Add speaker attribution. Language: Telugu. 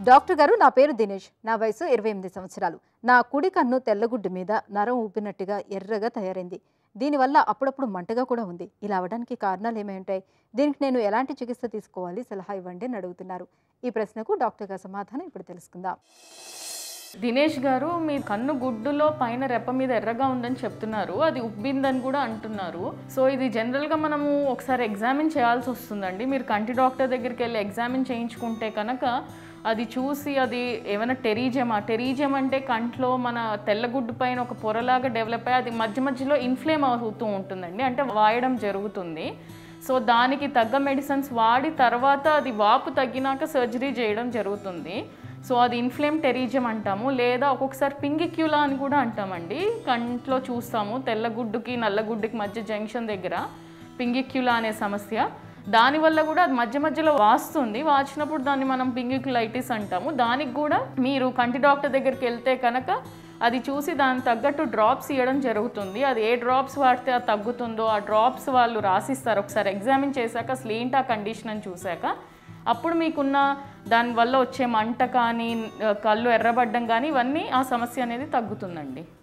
Speaker 1: డాక్టర్ గారు నా పేరు దినేష్ నా వయసు ఇరవై ఎనిమిది సంవత్సరాలు నా కుడి కన్ను తెల్లగుడ్డు మీద నరం ఊపినట్టుగా ఎర్రగా తయారైంది దీనివల్ల అప్పుడప్పుడు మంటగా కూడా ఉంది ఇలా అవడానికి కారణాలు ఏమై ఉంటాయి దీనికి నేను ఎలాంటి చికిత్స తీసుకోవాలి సలహా ఇవ్వండి అని అడుగుతున్నారు ఈ ప్రశ్నకు డాక్టర్ గారి సమాధానం ఇప్పుడు తెలుసుకుందాం
Speaker 2: దినేష్ గారు మీ కన్ను గుడ్డులో పైన రెప్ప మీద ఎర్రగా ఉందని చెప్తున్నారు అది ఉబ్బిందని కూడా అంటున్నారు సో ఇది జనరల్గా మనము ఒకసారి ఎగ్జామిన్ చేయాల్సి వస్తుందండి మీరు కంటి డాక్టర్ దగ్గరికి వెళ్ళి ఎగ్జామిన్ చేయించుకుంటే కనుక అది చూసి అది ఏమైనా టెరీజమా టెరీజం అంటే కంట్లో మన తెల్లగుడ్డు పైన ఒక పొరలాగా డెవలప్ అయ్యి అది మధ్య మధ్యలో ఇన్ఫ్లేమ్ అవుతూ ఉంటుందండి అంటే వాయడం జరుగుతుంది సో దానికి తగ్గ మెడిసిన్స్ వాడి తర్వాత అది వాపు తగ్గినాక సర్జరీ చేయడం జరుగుతుంది సో అది ఇన్ఫ్లేమ్ టెరీజం అంటాము లేదా ఒక్కొక్కసారి పింగిక్యులా అని కూడా అంటామండి కంట్లో చూస్తాము తెల్లగుడ్డుకి నల్లగుడ్డుకి మధ్య జంక్షన్ దగ్గర పింగిక్యులా అనే సమస్య దానివల్ల కూడా అది మధ్య మధ్యలో వాస్తుంది వాచినప్పుడు దాన్ని మనం పింగిక్యులైటిస్ అంటాము దానికి కూడా మీరు కంటి డాక్టర్ దగ్గరికి వెళ్తే కనుక అది చూసి దానికి తగ్గట్టు డ్రాప్స్ ఇవ్వడం జరుగుతుంది అది ఏ డ్రాప్స్ వాడితే అది తగ్గుతుందో ఆ డ్రాప్స్ వాళ్ళు రాసిస్తారు ఒకసారి ఎగ్జామిన్ చేశాక అసలు ఏంటి ఆ కండిషన్ అని చూశాక అప్పుడు మీకున్న దానివల్ల వచ్చే మంట కానీ కళ్ళు ఎర్రబడ్డం కానీ ఇవన్నీ ఆ సమస్య అనేది తగ్గుతుందండి